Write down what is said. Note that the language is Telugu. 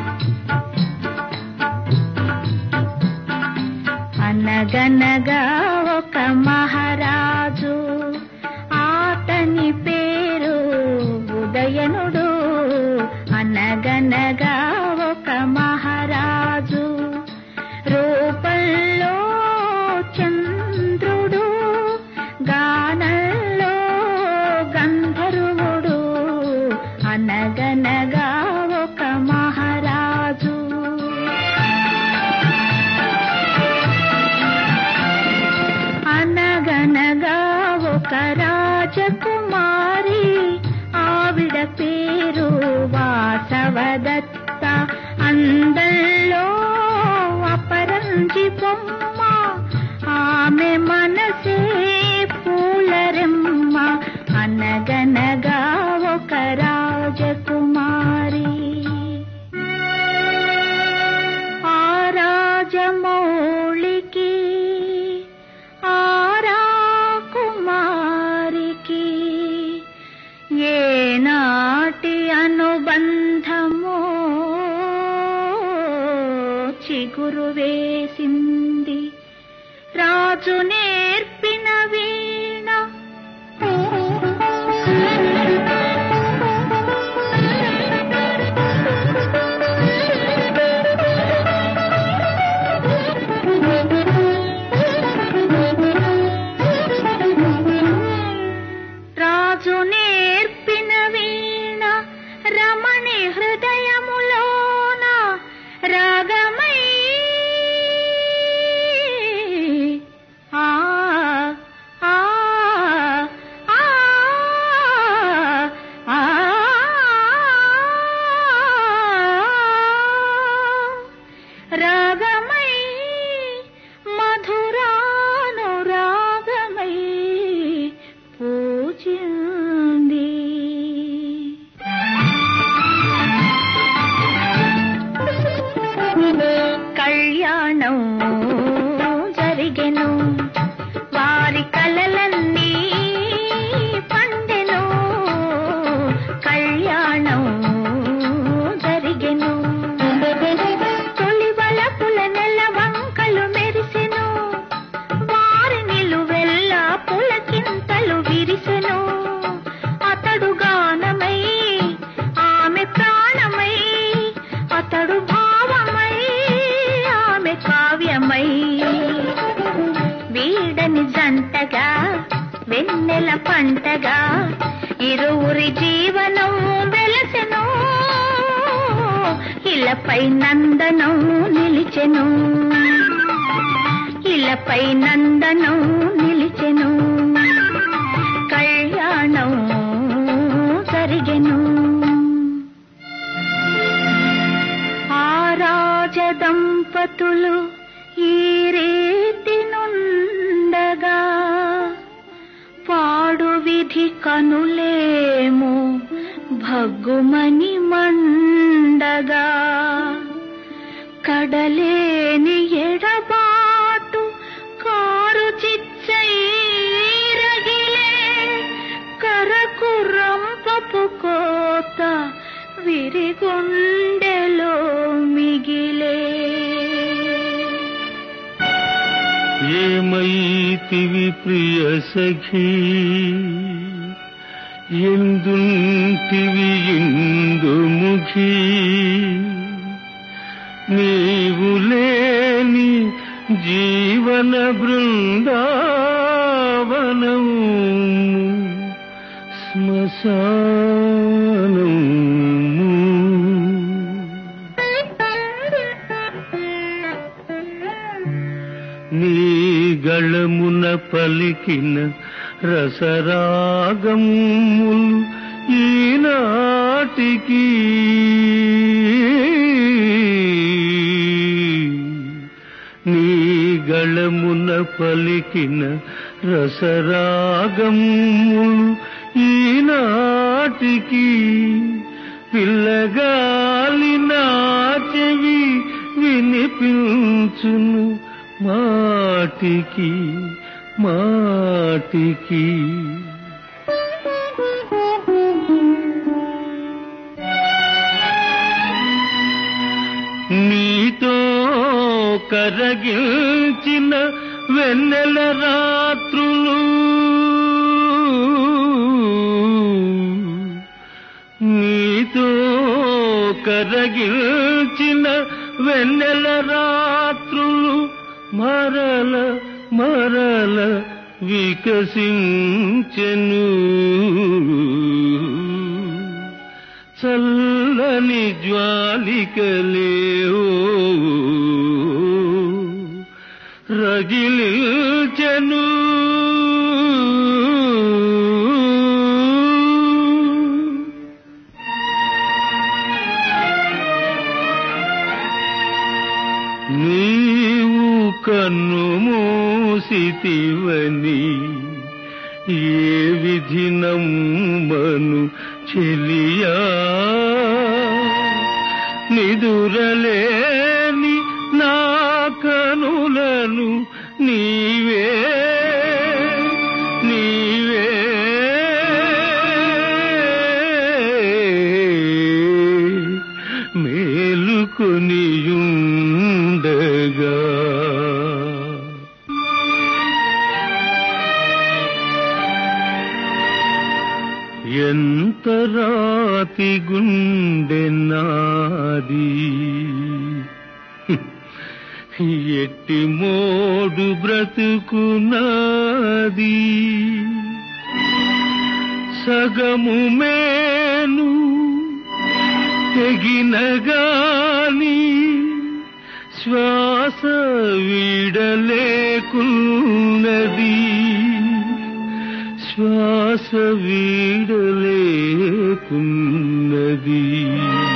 అనగనగా ఒక మహారాజు అతని పేరు ఉదయనుడు అనగనగా ఒక మహారాజు రూపంలో చంద్రుడు గానంలో గంధర్వుడు అనగనగా ఒక మహారాజు అనగనగా ఒక రాజకుమారి ఆవిడ పేరు వాసవదత్త అందంలో అపరంజి బొమ్మ ఆమె మనసే పూలరెమ్మ అనగనగా ఒక రాజకుమారి ఆ రాజమౌళికి ఆరా కుమారికి ఏనాటి అనుబంధమో చిగురు వేసింది రాజు నేర్పిన వీణ రాజు నేర్పిన వీణ రమణి హృదయములోన రాగమై ఆ ఆ ఆ ఆ రాగమై మధురాను రాగమై పూజింది కళ్యాణం జరిగెను వారి కలలన్నీ పండెను కళ్యాణం జరిగెను తొలి వలపుల నెల వంకలు మెరిసెను వారి నిలువెల్ల పులకింతలు విరిసెను అతడు గానమై ఆమె ప్రాణమై అతడు భావమై ఆమె కావ్యమై వీడని జంటగా వెన్నెల పంటగా ఇరువురి జీవనం వెలసెను ఇలపై నందనం నిలిచెను ఇలపై నందనం నిలిచెను కళ్యాణం జరిగెను ఆ రాజ దంపతులు ఈ రీతి నుండగా పాడు విధి కనులేము భగ్గుమని మండగా కడలేని ఎడబాటు కారు చిచ్చై రగిలే కరకు రంపపు కోత విరిగుండెలో మిగిలే ఏమైతివి ప్రియ సఖీ ఎందుంటివి ఇందుముఖీ నీవు లేని జీవన బృందావనం శ్మశానం నీ గళమున పలికిన రసరాగములు ఈనాటికి నీ గళమున పలికిన రసరాగములు ఈనాటికి పిల్లగాలి నాచెవి వినిపించును మాటికి మాటికి కరగించిన వెన్నెల రాత్రులు నీతో కరగించిన వెన్నెల రాత్రులు మరల మరల వికసించెను చల్లని జ్వాలికలేవో రగిలిచెను నీవు కన్ను మూసితివని ఏ విధి నమ్మను చెలియా నిదురలేని నా కనులను నీవే నీవే మేలుకొనియుండగా ఎంత రాతి గుండె నాది ఎట్టి మోడు బ్రతుకునాది సగము మేను తెగినగాని శ్వాస వీడలేకున్నది శ్వాస వీడలేకున్నది